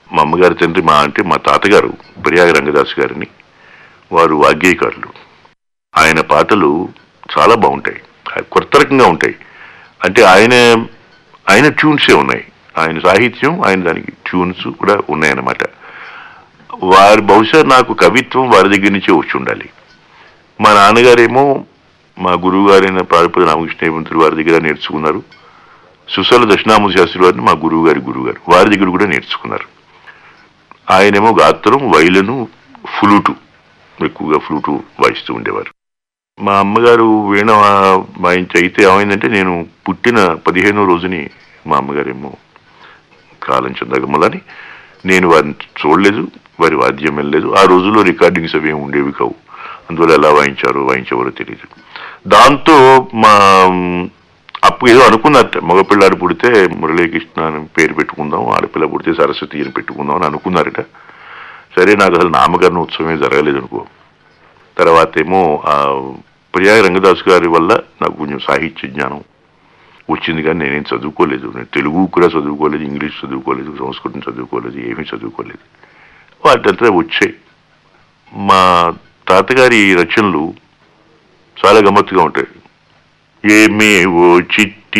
మా అమ్మగారి తండ్రి మా అంటే మా తాతగారు ప్రయాగ రంగదాస్ గారిని వారు వాగ్గేయకారులు ఆయన పాటలు చాలా బాగుంటాయి కొత్త రకంగా ఉంటాయి అంటే ఆయన ఆయన ట్యూన్సే ఉన్నాయి ఆయన సాహిత్యం ఆయన దానికి ట్యూన్స్ కూడా ఉన్నాయన్నమాట వారి బహుశా నాకు కవిత్వం వారి దగ్గర నుంచే వచ్చి ఉండాలి మా నాన్నగారేమో మా గురువు గారైన ప్రాణపతి రామకృష్ణ మంత్రి వారి దగ్గర నేర్చుకున్నారు సుశల దక్షిణామూర్తి శాస్త్రి వారిని మా గురువు గారి గురువు గారు వారి దగ్గర కూడా నేర్చుకున్నారు ఆయనేమో గాత్రం వైలను ఫ్లూటు ఎక్కువగా ఫ్లూటు వాయిస్తూ ఉండేవారు మా అమ్మగారు వీణ వాయించి అయితే ఏమైందంటే నేను పుట్టిన పదిహేనో రోజుని మా అమ్మగారేమో కాలం చెందగమ్మలని నేను వారిని చూడలేదు వారి వాద్యం వెళ్ళలేదు ఆ రోజుల్లో రికార్డింగ్స్ అవి ఏమి ఉండేవి కావు అందువల్ల ఎలా వాయించారో వాయించేవారో తెలియదు దాంతో మా అప్పుడు ఏదో అనుకున్నారట మగపిల్లాడు పుడితే మురళీకృష్ణ అని పేరు పెట్టుకుందాం ఆడపిల్ల పుడితే సరస్వతి అని పెట్టుకుందాం అని అనుకున్నారట సరే నాకు అసలు నామకరణ ఉత్సవమే జరగలేదు అనుకో తర్వాత ఏమో ఆ ప్రయాగ రంగదాస్ గారి వల్ల నాకు కొంచెం సాహిత్య జ్ఞానం వచ్చింది కానీ నేనేం చదువుకోలేదు నేను తెలుగు కూడా చదువుకోలేదు ఇంగ్లీష్ చదువుకోలేదు సంస్కృతం చదువుకోలేదు ఏమీ చదువుకోలేదు వాటంతా వచ్చాయి మా తాతగారి రచనలు చాలా గమ్మత్తుగా ఉంటాయి ఏమే ఓ చిట్టి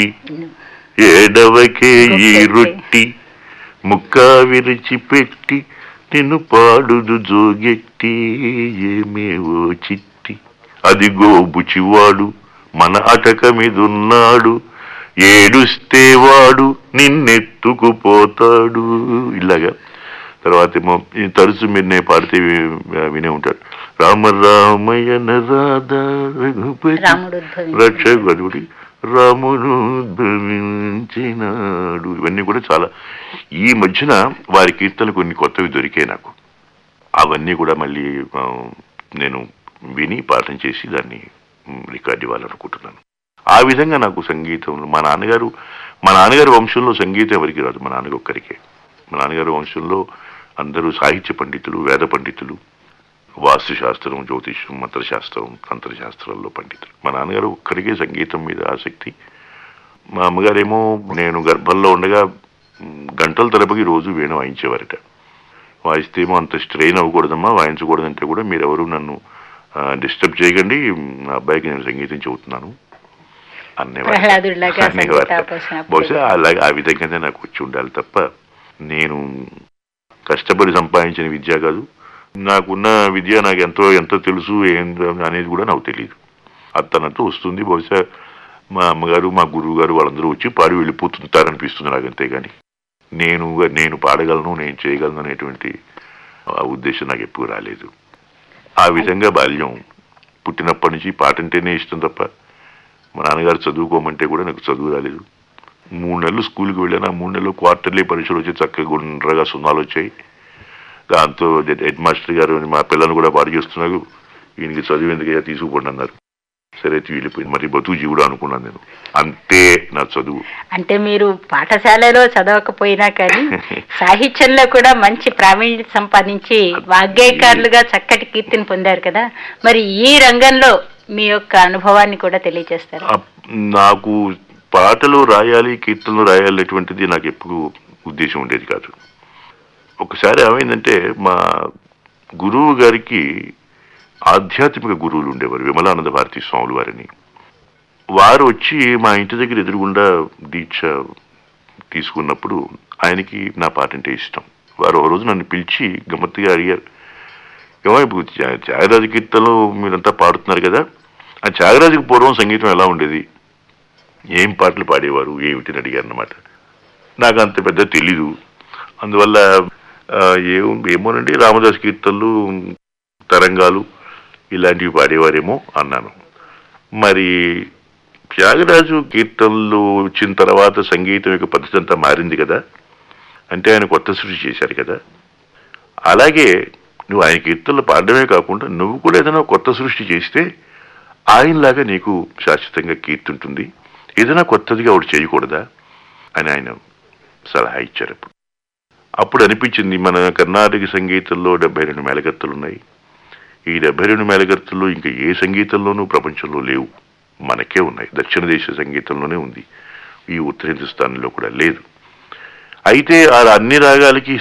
ఏడవకే ఈ రొట్టి ముక్క విరిచిపెట్టి నిన్ను పాడుదు జోగెట్టి ఏమే ఓ చిట్టి అదిగో బుచివాడు మన అటక మీదున్నాడు ఏడుస్తే వాడు నిన్నెత్తుకుపోతాడు ఇలాగా తర్వాత ఏమో ఈ తరచు మీరు నేను పాడితే వి- వినే ఉంటారు రామ రామయ్య రాధా రఘుపతి రాముడు ఉద్భవించిన రక్షకుడి రాముడు ఉద్భవించినాడు ఇవన్నీ కూడా చాలా ఈ మధ్యన వారి కీర్తనలు కొన్ని కొత్తవి దొరికాయి నాకు అవన్నీ కూడా మళ్ళీ ఆ, నేను విని పాఠం చేసి దాన్ని మ్, రికార్డ్ ఇవ్వాలనుకుంటున్నాను ఆ విధంగా నాకు సంగీతంలో మా నాన్నగారు మా నాన్నగారి వంశంలో సంగీతం ఎవరికి రాదు మా నాన్నగారు ఒక్కరికే మా నాన్నగారి వంశంలో అందరూ సాహిత్య పండితులు వేద పండితులు వాస్తుశాస్త్రం జ్యోతిష్యం మంత్రశాస్త్రం తంత్రశాస్త్రాల్లో పండితులు మా నాన్నగారు ఒక్కరికే సంగీతం మీద ఆసక్తి మా అమ్మగారేమో నేను గర్భంలో ఉండగా మ్, గంటల తరబడి రోజు వీణ వాయించేవారట వాయిస్తే ఏమో అంత స్ట్రెయిన్ అవ్వకూడదమ్మా వాయించకూడదంటే కూడా మీరెవరు నన్ను డిస్టర్బ్ చేయకండి నా అబ్బాయికి నేను సంగీతం చెబుతున్నాను అనేవారు ప్రహ్లాదుడిలాగా అనేవారు. సంగీతాభ్యాసం బహుశా అలాగే ఆ విధంగానే నాకు వచ్చి ఉండాలి తప్ప నేను కష్టపడి సంపాదించిన విద్య కాదు నాకున్న విద్య నాకు ఎంతో ఎంతో తెలుసు ఏం అనేది కూడా నాకు తెలియదు అతనంతో వస్తుంది బహుశా మా అమ్మగారు మా గురువు గారు వాళ్ళందరూ వచ్చి పాడి వెళ్ళిపోతుంటారనిపిస్తుంది నాకు అంతేగాని నేను నేను పాడగలను నేను చేయగలను అనేటువంటి ఆ ఉద్దేశం నాకు ఎప్పుడు రాలేదు ఆ విధంగా బాల్యం పుట్టినప్పటి నుంచి పాట అంటేనే ఇష్టం తప్ప మా నాన్నగారు చదువుకోమంటే కూడా నాకు చదువు రాలేదు మూడు నెలలు స్కూల్కి వెళ్ళాను ఆ మూడు నెలలు క్వార్టర్లీ పరీక్షలు వచ్చి చక్కగా గుండ్రగా సున్నాలు వచ్చాయి దాంతో హెడ్ మాస్టర్ గారు మా పిల్లలు కూడా పాడు చేస్తున్నారు ఈయనకి చదువు ఎందుకయ్యా తీసుకుపోండి అన్నారు సరే అయితే వెళ్ళిపోయింది మరి బతుకు జీవుడు అనుకున్నాను నేను అంతే నా చదువు అంటే మీరు పాఠశాలలో చదవకపోయినా కానీ సాహిత్యంలో కూడా మంచి ప్రావీణ్యత సంపాదించి వాగ్గేయకారులుగా చక్కటి కీర్తిని పొందారు కదా మరి ఈ రంగంలో మీ యొక్క అనుభవాన్ని కూడా తెలియజేస్తారు అప్- నాకు పాటలు రాయాలి కీర్తనలు రాయాలి అనేటువంటిది నాకు ఎప్పుడు ఉద్దేశం ఉండేది కాదు ఒకసారి ఏమైందంటే మా గురువు గారికి ఆధ్యాత్మిక గురువులు ఉండేవారు విమలానంద భారతీ స్వాములు వారిని వారు వచ్చి మా ఇంటి దగ్గర ఎదురుగుండా దీక్ష తీసుకున్నప్పుడు ఆయనకి నా పాట అంటే ఇష్టం వారు ఒక రోజు నన్ను పిలిచి గమ్మత్తుగా అడిగారు ఏమో ఇప్పుడు త్యా- త్యాగరాజు కీర్తనలు మీరంతా పాడుతున్నారు కదా ఆ త్యాగరాజుకి పూర్వం సంగీతం ఎలా ఉండేది ఏం పాటలు పాడేవారు ఏమిటిని అడిగారు అనమాట నాకు అంత పెద్ద తెలీదు అందువల్ల ఆ, ఏం ఏమోనండి రామదాస్ కీర్తనలు తరంగాలు ఇలాంటివి పాడేవారేమో అన్నాను మరి త్యాగరాజు కీర్తనలు వచ్చిన తర్వాత సంగీతం యొక్క పద్ధతి అంతా మారింది కదా అంటే ఆయన కొత్త సృష్టి చేశారు కదా అలాగే నువ్వు ఆయన కీర్తనలు పాడడమే కాకుండా నువ్వు కూడా ఏదైనా కొత్త సృష్టి చేస్తే ఆయనలాగా నీకు శాశ్వతంగా కీర్తి ఉంటుంది ఏదైనా కొత్తదిగా ఒకటి చేయకూడదా అని ఆయన సలహా ఇచ్చారు అప్పుడు అప్పుడు అనిపించింది మన కర్ణాటక సంగీతంలో డెబ్బై రెండు మేళకర్తలు ఉన్నాయి ఈ డెబ్బై రెండు మేళకర్తలు ఇంకా ఏ సంగీతంలోనూ ప్రపంచంలో లేవు మనకే ఉన్నాయి దక్షిణ దేశ సంగీతంలోనే ఉంది ఈ ఉత్తర హిందుస్థాన్లో కూడా లేదు అయితే ఆ అన్ని రాగాలకి